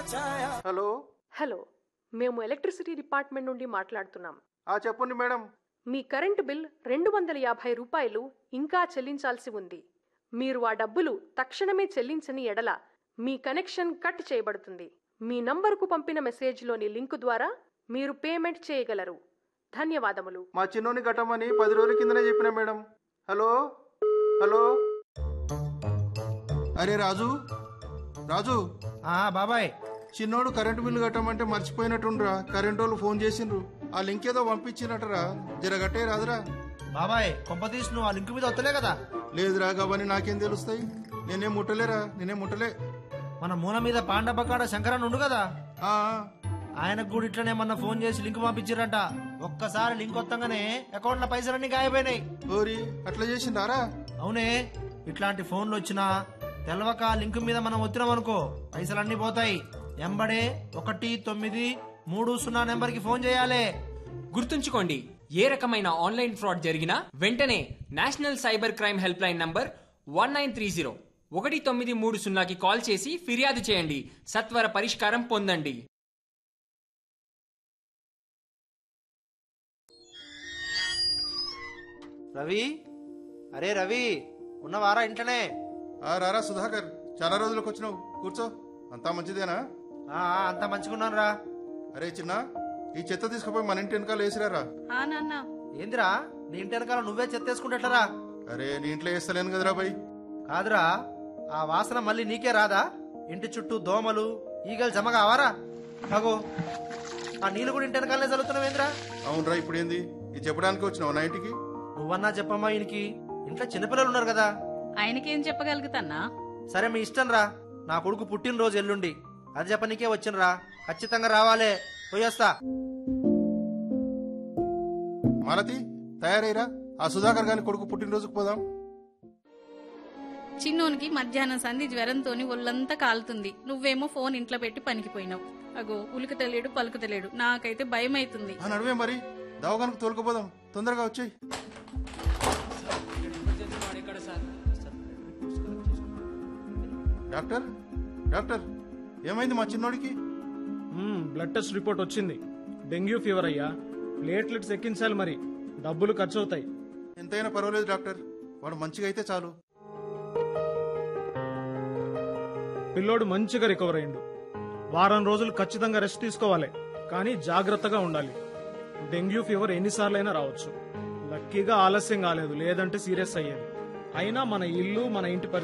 hello hello మేము electricity department నుండి మాట్లాడుతున్నాం ఆ చెప్పండి మేడం మీ కరెంటు బిల్ రెండు వందల యాభై రూపాయలు ఇంకా చెల్లించాల్సి ఉంది మీరు ఆ డబ్బులు తక్షణమే చెల్లించని ఎడల మీ కనెక్షన్ కట్ చేయబడుతుంది మీ నంబరుకు పంపిన మెసేజ్లోని లింకు ద్వారా మీరు పేమెంట్ చేయగలరు ధన్యవాదములు మా చిన్నోని కట్టమని పది రోజుల కిందనే చెప్పిన మేడం హలో హలో అరే రాజు రాజు ఆ బాబాయ్ చిన్నోడు కరెంటు బిల్లు కట్టమంటే మర్చిపోయినట్టుండ్రా కరెంటు వాళ్ళు ఫోన్ చేసిండ్రు ఆ లింక్ ఏదో పంపించినట్టరా జర కట్టే రాదురా బాబాయ్ కొంపతీసి నువ్వు ఆ లింక్ మీద వస్తలే కదా లేదురా గవని నాకేం తెలుస్తాయి నేనేం ముట్టలేరా నేనేం ముట్టలే మన మూల మీద పాండపకాడ శంకరన్ ఉండు కదా ఆ, ఆయనకు కూడా ఇట్లనే మొన్న ఫోన్ చేసి లింక్ పంపించారంట ఒక్కసారి లింక్ వత్తంగానే అకౌంట్ లో పైసలన్నీ గాయపోయినాయి ఓరి అట్లా చేసిండారా అవునే ఇట్లాంటి ఫోన్లు వచ్చినా తెలవక లింక్ మీద మనం వచ్చినాం అనుకో పైసలన్నీ పోతాయి ఎంబడే ఒకటి తొమ్మిది మూడు సున్నా నెంబర్ కి ఫోన్ చేయాలి గుర్తుంచుకోండి ఏ రకమైన ఆన్లైన్ ఫ్రాడ్ జరిగినా వెంటనే national cyber crime helpline number one nine three zero ఒకటి తొమ్మిది మూడు సున్నాకి కాల్ చేసి ఫిర్యాదు చేయండి సత్వర పరిష్కారం పొందండి రవి అరే రవి ఉన్నవారా ఇంట్లోనే ఆ రారా సుధాకర్ చాలా రోజులకు వచ్చినావు కూర్చో అంతా మంచిదేనా ఆ, ఆ, అంతా మంచిగున్నాను రా అరే చిన్న ఈ చెత్త తీసుకుపోయి మన ఇంటి వెనకాల వేసిరారా ఆ నాన్న ఏందిరా నీ ఇంటి వెనకాల నువ్వే చెత్తేసుకుంటట్లరా అరే నీ ఇంట్లో వేస్తలేను కదరా బై కాదురా ఆ వాసన మళ్ళీ నీకే రాదా ఇంటి చుట్టూ దోమలు ఈగలు జమ కావారా అగో ఆ నీళ్ళు కూడా ఇంటి వెనకాలనే చల్లుతున్నావేంద్రా అవునరా ఇప్పుడు ఏంది ఇది చెప్పడానికి వచ్చినావు నా ఇంటికి నువ్వన్నా చెప్పమ్మా ఈయనకి ఇంట్లో చిన్నపిల్లలు ఉన్నారు కదా ఆయనకేం చెప్పగలుగుతాన్నా సరే మీ ఇష్టం రా నా కొడుకు పుట్టినరోజు ఎల్లుండి అది చెప్పనీకే వచ్చినరా ఖచ్చితంగా రావాలే పోయేస్తా మాలతి తయారైరా ఆ సుధాకర్ గాని కొడుకు పుట్టినరోజుకు పోదాం చిన్నోనికి మధ్యాహ్నం సంధి జ్వరంతోని ఒళ్ళంతా కాలుతుంది నువ్వేమో ఫోన్ ఇంట్లో పెట్టి పనికిపోయినావు అగో ఉలుకుతలేడు పలుకుతలేడు నాకైతే భయం అవుతుంది ఆ నడువే మరి దవాఖానకు తోలుకుపోదాం తొందరగా వచ్చేయి డాక్టర్ డాక్టర్ ఏమైంది మా చిన్నోడికి మ్మ్, బ్లడ్ టెస్ట్ రిపోర్ట్ వచ్చింది డెంగ్యూ ఫీవర్ అయ్యా ప్లేట్లెట్స్ ఎక్కించాలి మరి డబ్బులు ఖర్చు అవుతాయి ఎంతైనా పర్వాలేదు డాక్టర్ వాడు మంచిగా అయితే చాలు పిల్లోడు మంచిగా రికవర్ అయిండు వారం రోజులు ఖచ్చితంగా రెస్ట్ తీసుకోవాలి కానీ జాగ్రత్తగా ఉండాలి డెంగ్యూ ఫీవర్ ఎన్నిసార్లైనా రావచ్చు లక్కీగా ఆలస్యం కాలేదు లేదంటే సీరియస్ అయ్యేది అయినా మన ఇల్లు మన ఇంటి పరిస్థితి